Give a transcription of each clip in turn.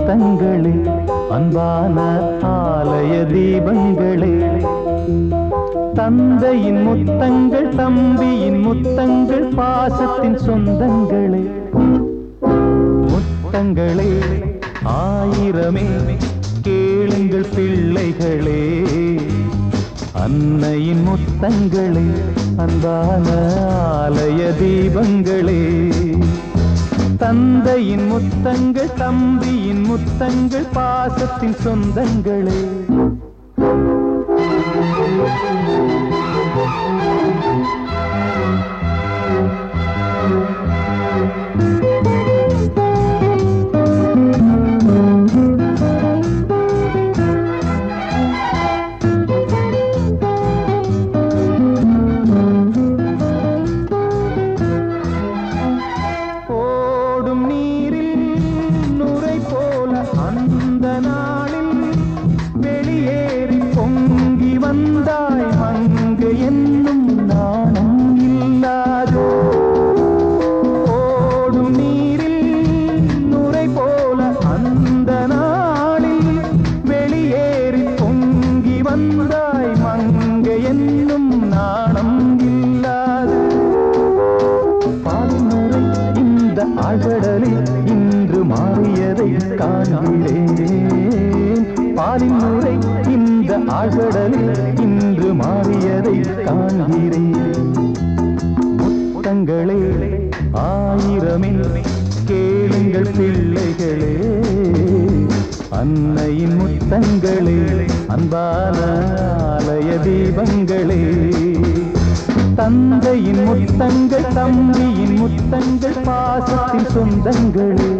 முத்தங்களே அன்பான ஆலய தீபங்களே தந்தையின் முத்தங்கள் தம்பியின் முத்தங்கள் பாசத்தின் சொந்தங்களே முத்தங்களே ஆயிரமே கேளுங்கள் பிள்ளைகளே அன்னையின் முத்தங்களே அன்பான ஆலய தீபங்களே தந்தையின் முத்தங்கள் தம்பியின் முத்தங்கள் பாசத்தின் சொந்தங்களே ஓடும் நீரில் நுரை போல அந்த நாளில் வெளியேறி பொங்கி வந்தாய் மங்கு என்னும் நாணம் இல்லாதோ ஓடும் நீரில் நுரை போல அந்த நாளில் வெளியேறி பொங்கி வந்தாய் மங்கு என்னும் நாணம் இல்லாதோ பால்முறை இந்த ஆழ்கடலில் இன்று மாறியதை காண்கிறேன் பாலின் முறை இந்த ஆழ்கடலில் இன்று மாறியதை காண்கிறேன் முத்தங்களே ஆயிரமே கேளுங்கள் பிள்ளைகளே அன்னையின் முத்தங்களே அன்பான ஆலய தீபங்களே தந்தையின் முத்தங்கள் தம்பியின் முத்தங்கள் பாசத்தின் சொந்தங்களே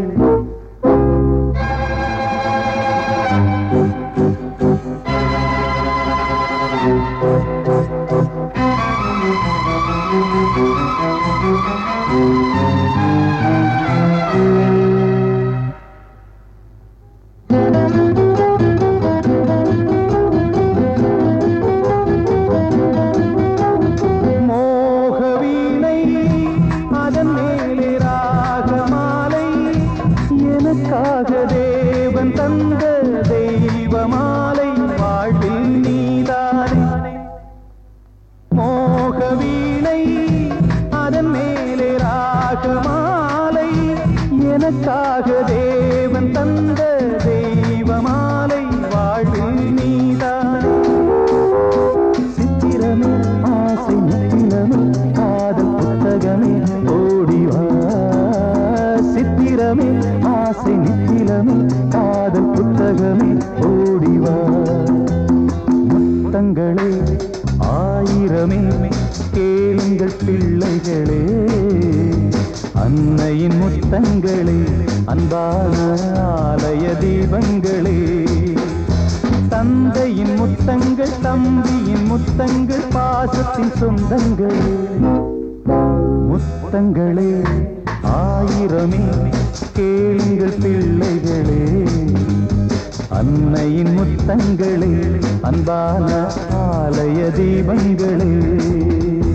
மோகவீணை அதன் மேலே ராகமாலை எனக்காக தேவன் தந்த தெய்வமாலை வாழ்வில் நீதானே மோகவீணை அதன் மேலே ராகமாலை எனக்காக தேவன் தந்த தெய்வமாலை வாழ்வில் நீதானே சித்திரமே ஆசை நித்திலமே காதல் புத்தகமே ஓடிவா சித்திரமே ஆசை நித்திலமே காதல் புத்தகமே ஓடிவா முத்தங்களே ஆயிரமே கேளுங்கள் பிள்ளைகளே அன்னையின் முத்தங்களே அன்பான ஆலய தீபங்களே தந்தையின் முத்தங்கள் தம்பியின் முத்தங்கள் பாசத்தின் சொந்தங்களே முத்தங்களே ஆயிரமே கேளுங்கள் பிள்ளைகளே அன்னையின் முத்தங்களே அன்பான ஆலய தீபங்களே